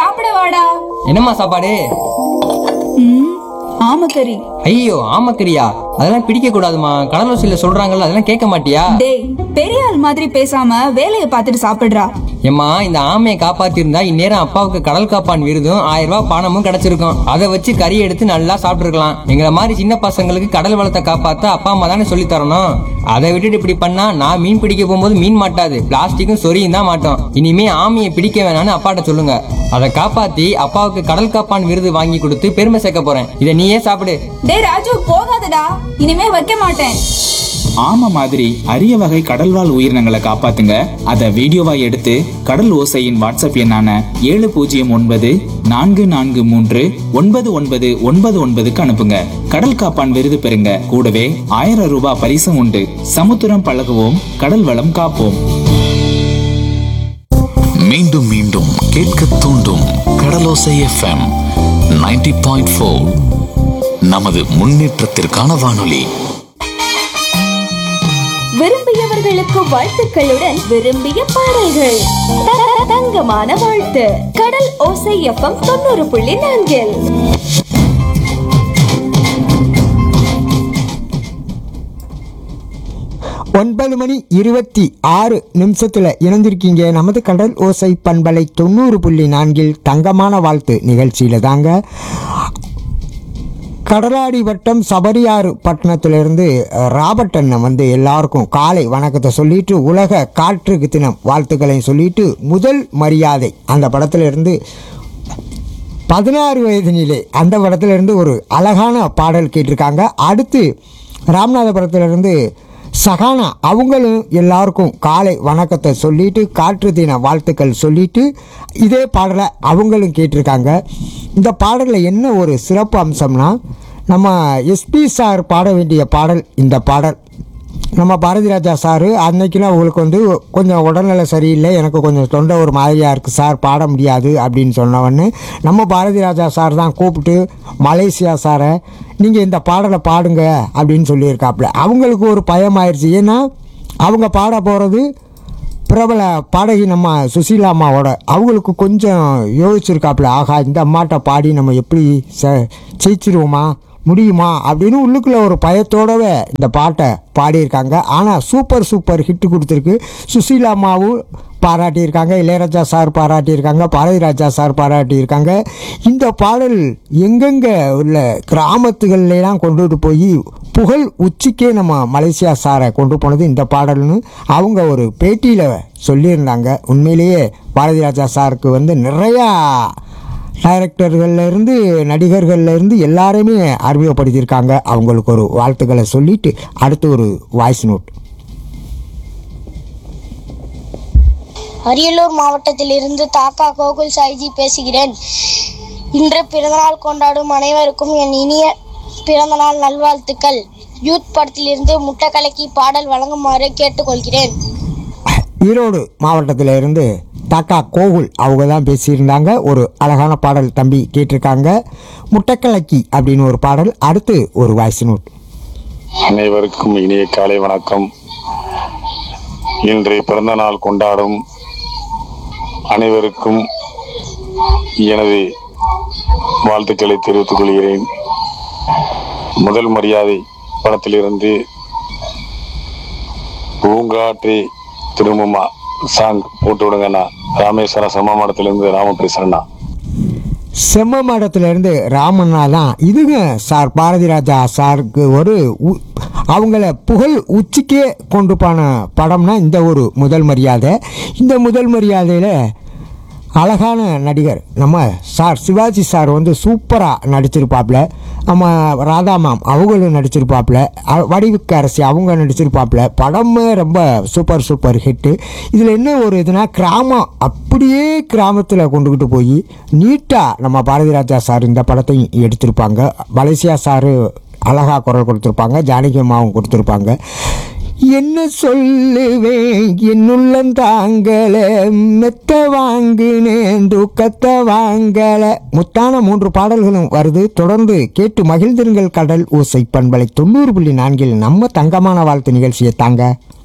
சாப்பிட வாடா என்னம்மா சாப்பாடு ம் ஆமக்கறி ஐயோ ஆமக்கரியா அதெல்லாம் பிடிக்க கூடாதுமா கடலோசியில சொல்றாங்கல்ல அதெல்லாம் கேட்க மாட்டியா டேய் பெரிய ஆள் மாதிரி பேசாம வேலைய பார்த்துட்டு சாப்பிடுறா ஏம்மா இந்த ஆமையை காப்பாத்திருந்தா இந்நேரம் அப்பாவுக்கு கடல் காப்பான் விருதும் ஆயிரம் ரூபாய் பணமும் கிடைச்சிருக்கும் அதை வச்சு கறி எடுத்து நல்லா சாப்பிட்டுருக்கலாம் எங்களை மாதிரி சின்ன பசங்களுக்கு கடல் வளத்தை காப்பாத்த அப்பா அம்மா தானே சொல்லி தரணும் அதை விட்டுட்டு இப்படி பண்ணா நான் மீன் பிடிக்க போகும்போது மீன் மாட்டாது பிளாஸ்டிக்கும் சொரியும் தான் மாட்டோம் இனிமே ஆமையை பிடிக்க வேணாம்னு அப்பாட்ட சொல்லுங்க அதை காப்பாத்தி அப்பாவுக்கு கடல் காப்பான் விருது வாங்கி கொடுத்து பெருமை சேர்க்க போறேன் இதை நீயே சாப்பிடு டேய் ராஜு போகாதடா இனிமே வைக்க மாட்டேன் ஆமை மாதிரி அரிய வகை கடல்வாழ் உயிரினங்களை காப்பாத்துங்க அதை வீடியோவா எடுத்து கடல் ஓசையின் வாட்ஸ்அப் எண்ணான ஏழு பூஜ்ஜியம் ஒன்பது நான்கு நான்கு மூன்று ஒன்பது ஒன்பது ஒன்பது ஒன்பதுக்கு அனுப்புங்க கடல் காப்பான் விருது பெறுங்க கூடவே ஆயிரம் ரூபாய் பரிசும் உண்டு சமுத்திரம் பழகுவோம் கடல் வளம் காப்போம் மீண்டும் மீண்டும் கேட்க தூண்டும் கடலோசை எஃப்எம் 90.4 பாயிண்ட் நமது முன்னேற்றத்திற்கான வானொலி விரும்பியவர்களுக்கு வாழ்த்துக்களுடன் விரும்பிய பாடல்கள் த- த- தங்கமான வாழ்த்து கடல் ஓசை எஃப்எம் தொண்ணூறு புள்ளி நான்கில் ஒன்பது மணி இருபத்தி ஆறு நிமிஷத்தில் இணைஞ்சிருக்கீங்க நமது கடல் ஓசை பண்பலை தொண்ணூறு புள்ளி நான்கில் தங்கமான வாழ்த்து நிகழ்ச்சியில் தாங்க கடலாடி வட்டம் சபரியாறு பட்டணத்திலிருந்து அஹ், ராபர்ட் அண்ணன் வந்து எல்லாருக்கும் காலை வணக்கத்தை சொல்லிட்டு உலக காற்றுக்கு தினம் வாழ்த்துக்களையும் சொல்லிட்டு முதல் மரியாதை அந்த படத்துல இருந்து பதினாறு வயதினிலே அந்த படத்துல இருந்து ஒரு அழகான பாடல் கேட்டிருக்காங்க அடுத்து ராமநாதபுரத்திலிருந்து சகானா அவங்களும் எல்லாருக்கும் காலை வணக்கத்தை சொல்லிட்டு காற்று தின வாழ்த்துக்கள் சொல்லிட்டு இதே பாடலை அவங்களும் கேட்டிருக்காங்க இந்த பாடலில் என்ன ஒரு சிறப்பு அம்சம்னா நம்ம எஸ்பி சார் பாட வேண்டிய பாடல் இந்த பாடல் நம்ம பாரதி ராஜா சார் அன்னைக்கெல்லாம் அவங்களுக்கு வந்து கொஞ்சம் உடல்நல சரியில்லை எனக்கு கொஞ்சம் தொண்டை ஒரு மாதிரியாக இருக்குது சார் பாட முடியாது அப்படின்னு சொன்னவொடனே நம்ம பாரதி ராஜா சார் தான் கூப்பிட்டு மலேசியா சாரை நீங்கள் இந்த பாடலை பாடுங்க அப்படின்னு சொல்லியிருக்காப்புல அவங்களுக்கு ஒரு பயம் ஆயிடுச்சு ஏன்னா அவங்க பாட போகிறது பிரபல பாடகி நம்ம சுசீலா அம்மாவோட அவங்களுக்கு கொஞ்சம் யோசிச்சிருக்காப்புல ஆகா இந்த அம்மாட்ட பாடி நம்ம எப்படி ச ஜெயிச்சிருவோமா முடியுமா அப்படின்னு உள்ளுக்குள்ள ஒரு பயத்தோடவே இந்த பாட்டை பாடியிருக்காங்க ஆனால் சூப்பர் சூப்பர் ஹிட் கொடுத்துருக்கு சுசீலா அம்மாவும் பாராட்டியிருக்காங்க இளையராஜா சார் பாராட்டியிருக்காங்க பாரதி ராஜா சார் பாராட்டியிருக்காங்க இந்த பாடல் எங்கெங்கே உள்ள கிராமத்துகள்லாம் கொண்டுட்டு போய் புகழ் உச்சிக்கே நம்ம மலேசியா சாரை கொண்டு போனது இந்த பாடல்னு அவங்க ஒரு பேட்டியில் சொல்லியிருந்தாங்க உண்மையிலேயே பாரதி ராஜா சாருக்கு வந்து நிறையா டைரக்டர்கள்ல இருந்து நடிகர்கள்ல இருந்து எல்லாருமே அறிமுகப்படுத்தியிருக்காங்க அவங்களுக்கு ஒரு வாழ்த்துக்களை சொல்லிட்டு அடுத்து ஒரு வாய்ஸ் நோட் அரியலூர் மாவட்டத்திலிருந்து தாக்கா கோகுல் சாய்ஜி பேசுகிறேன் இன்று பிறந்தநாள் கொண்டாடும் அனைவருக்கும் என் இனிய பிறந்தநாள் நல்வாழ்த்துக்கள் யூத் படத்திலிருந்து முட்டை கலக்கி பாடல் வழங்குமாறு கேட்டுக்கொள்கிறேன் ஈரோடு மாவட்டத்தில் இருந்து தாக்கா கோகுல் அவங்க தான் பேசியிருந்தாங்க ஒரு அழகான பாடல் தம்பி கேட்டிருக்காங்க முட்டைக்கலக்கி அப்படின்னு ஒரு பாடல் அடுத்து ஒரு வாய்ஸ் நோட் அனைவருக்கும் இனிய காலை வணக்கம் இன்று பிறந்த நாள் கொண்டாடும் அனைவருக்கும் எனது வாழ்த்துக்களை தெரிவித்துக் கொள்கிறேன் முதல் மரியாதை படத்திலிருந்து பூங்காற்றே திரும்புமா சாங் போட்டு விடுங்கண்ணா ராமேஸ்வரம் சமமாடத்திலிருந்து ராம பேசுறேண்ணா செம்ம மடத்திலிருந்து ராமண்ணா தான் இதுங்க சார் பாரதி ராஜா சாருக்கு ஒரு உ- அவங்கள புகழ் உச்சிக்கே கொண்டு போன படம்னா இந்த ஒரு முதல் மரியாதை இந்த முதல் மரியாதையில் அழகான நடிகர் நம்ம சார் சிவாஜி சார் வந்து சூப்பராக நடிச்சிருப்பாப்புல நம்ம ராதா மேம் அவங்களும் நடிச்சிருப்பாப்புல அ- வடிவுக்கு அரசி அவங்க நடிச்சிருப்பாப்புல படமே ரொம்ப சூப்பர் சூப்பர் ஹிட்டு இதில் என்ன ஒரு இதுனா கிராமம் அப்படியே கிராமத்தில் கொண்டுக்கிட்டு போய் நீட்டாக நம்ம பாரதி ராஜா சார் இந்த படத்தையும் எடுத்திருப்பாங்க மலேசியா சார் அழகாக குரல் கொடுத்துருப்பாங்க ஜானகி அம்மாவும் கொடுத்துருப்பாங்க என்ன சொல்லுவேன் என்னுள்ளம் தாங்கல மெத்த வாங்கினேன் தூக்கத்தை வாங்கல முத்தான மூன்று பாடல்களும் வருது தொடர்ந்து கேட்டு மகிழ்ந்திருங்கள் கடல் ஓசை பண்பலை தொண்ணூறு புள்ளி நான்கில் நம்ம தங்கமான வாழ்த்து நிகழ்ச்சியை தாங்க